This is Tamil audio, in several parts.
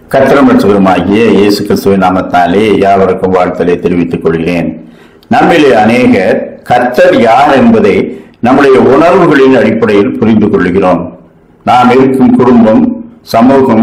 கத்திரமற்றவருமாகிய இயேசு கிறிஸ்துவின் நாமத்தாலே யாவருக்கும் வாழ்த்தலை தெரிவித்துக் கொள்கிறேன் நம்மிலே அநேகர் கர்த்தர் யார் என்பதை நம்முடைய உணர்வுகளின் அடிப்படையில் புரிந்து கொள்கிறோம் நாம் இருக்கும் குடும்பம் சமூகம்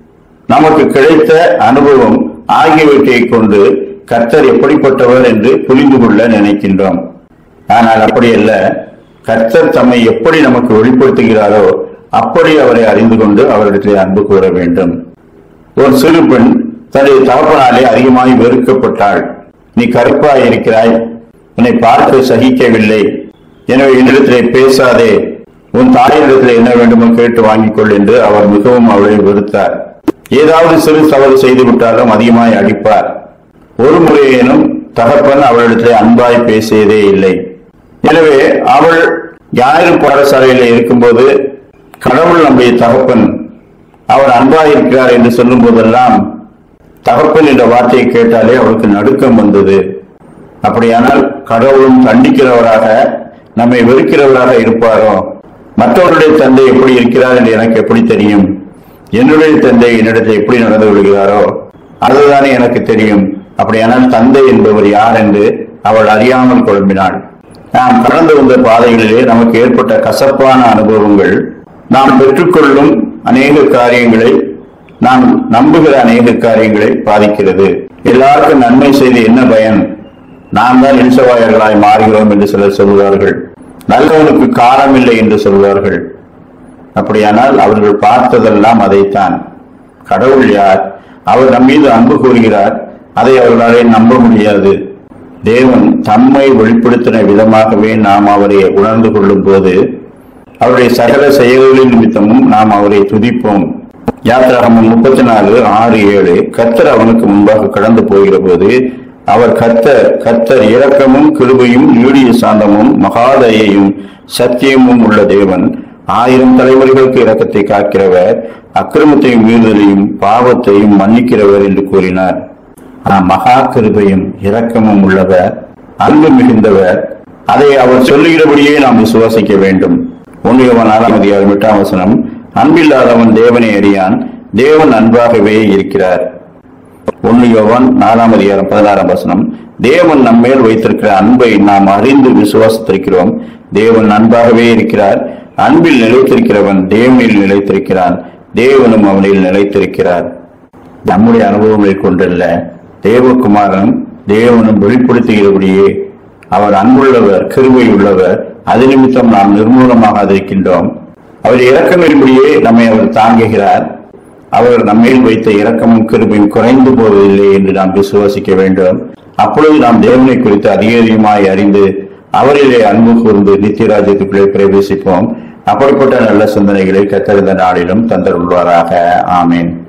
நமக்கு கிடைத்த அனுபவம் ஆகியவற்றை கொண்டு கர்த்தர் எப்படிப்பட்டவர் என்று புரிந்து கொள்ள நினைக்கின்றோம் ஆனால் அப்படியல்ல கர்த்தர் தம்மை எப்படி நமக்கு வெளிப்படுத்துகிறாரோ அப்படி அவரை அறிந்து கொண்டு அவரிடத்திலே அன்பு கூற வேண்டும் ஒரு சிறு பெண் தன்னுடைய தகப்பனாலே அதிகமாய் வெறுக்கப்பட்டாள் நீ கருப்பாய் இருக்கிறாய் உன்னை பார்த்து சகிக்கவில்லை எனவே என்னிடத்திலே பேசாதே உன் தாயிடத்திலே என்ன வேண்டுமோ கேட்டு வாங்கிக் கொள் என்று அவர் மிகவும் அவளை வெறுத்தார் ஏதாவது சிறு தவறு செய்து விட்டாலும் அதிகமாய் அடிப்பார் ஒரு முறையேனும் தகப்பன் அவளிடத்திலே அன்பாய் பேசியதே இல்லை எனவே அவள் ஞாயிறு பாடசாலையில இருக்கும்போது கடவுள் நம்முடைய தகப்பன் அவர் அன்பாய் இருக்கிறார் என்று சொல்லும் போதெல்லாம் தகப்பன் என்ற வார்த்தையை கேட்டாலே அவளுக்கு நடுக்கம் வந்தது அப்படியானால் கடவுளும் தண்டிக்கிறவராக நம்மை வெறுக்கிறவராக இருப்பாரோ மற்றவருடைய தந்தை எப்படி இருக்கிறார் என்று எனக்கு எப்படி தெரியும் என்னுடைய தந்தை என்னிடத்தில் எப்படி நடந்து கொள்கிறாரோ அதுதானே எனக்கு தெரியும் அப்படியானால் தந்தை என்பவர் யார் என்று அவள் அறியாமல் குழம்பினாள் நாம் கடந்து வந்த பாதைகளிலே நமக்கு ஏற்பட்ட கசப்பான அனுபவங்கள் நாம் பெற்றுக்கொள்ளும் அநேக காரியங்களை நாம் நம்புகிற அநேக காரியங்களை பாதிக்கிறது எல்லாருக்கும் நன்மை செய்து என்ன பயன் நாம் தான் இன்சவாயர்களாய் மாறுகிறோம் என்று சிலர் சொல்கிறார்கள் நல்லவனுக்கு காரம் இல்லை என்று சொல்வார்கள் அப்படியானால் அவர்கள் பார்த்ததெல்லாம் அதைத்தான் கடவுள் யார் அவர் நம் மீது அன்பு கூறுகிறார் அதை அவர்களாலே நம்ப முடியாது தேவன் தம்மை வெளிப்படுத்தின விதமாகவே நாம் அவரை உணர்ந்து கொள்ளும் போது அவருடைய சகல செயல்களின் நிமித்தமும் நாம் அவரை துதிப்போம் யாத்திராகமம் முப்பத்தி நாலு ஆறு ஏழு கர்த்தர் அவனுக்கு முன்பாக கடந்து போகிற போது அவர் கர்த்தர் கர்த்தர் இரக்கமும் கிருபையும் நீடிய சாந்தமும் மகாதயையும் சத்தியமும் உள்ள தேவன் ஆயிரம் தலைமுறைகளுக்கு இரக்கத்தை காக்கிறவர் அக்கிரமத்தையும் மீறுதலையும் பாவத்தையும் மன்னிக்கிறவர் என்று கூறினார் ஆனால் மகா கிருபையும் இரக்கமும் உள்ளவர் அன்பு மிகுந்தவர் அதை அவர் சொல்லுகிறபடியே நாம் விசுவாசிக்க வேண்டும் ஒன்றியவன் ஆறாம் அதிகாரம் எட்டாம் வசனம் அன்பில்லாதவன் தேவனை அறியான் தேவன் அன்பாகவே இருக்கிறார் ஒன்னு யோவான் நாலாம் அதிகாரம் பதினாறாம் வசனம் தேவன் நம்மேல் வைத்திருக்கிற அன்பை நாம் அறிந்து விசுவாசித்திருக்கிறோம் தேவன் அன்பாகவே இருக்கிறார் அன்பில் நிலைத்திருக்கிறவன் தேவனில் நிலைத்திருக்கிறான் தேவனும் அவனில் நிலைத்திருக்கிறார் நம்முடைய அனுபவங்களை கொண்டல்ல தேவகுமாரன் தேவனும் வெளிப்படுத்துகிறபடியே அவர் அன்புள்ளவர் கிருபை உள்ளவர் அது நிமித்தம் நாம் நிர்மூலமாக இருக்கின்றோம் அவர் இறக்கமின்படியே நம்மை அவர் தாங்குகிறார் அவர் நம்மேல் வைத்த இரக்கமும் கிருபையும் குறைந்து போவதில்லை என்று நாம் விசுவாசிக்க வேண்டும் அப்பொழுது நாம் தேவனை குறித்து அதிகமாய் அறிந்து அவரிலே அன்பு கூர்ந்து நித்தியராஜ்யத்துக்குள்ளே பிரவேசிப்போம் அப்படிப்பட்ட நல்ல சிந்தனைகளை கத்தறிந்த நாளிலும் தந்தருள்வாராக ஆமேன்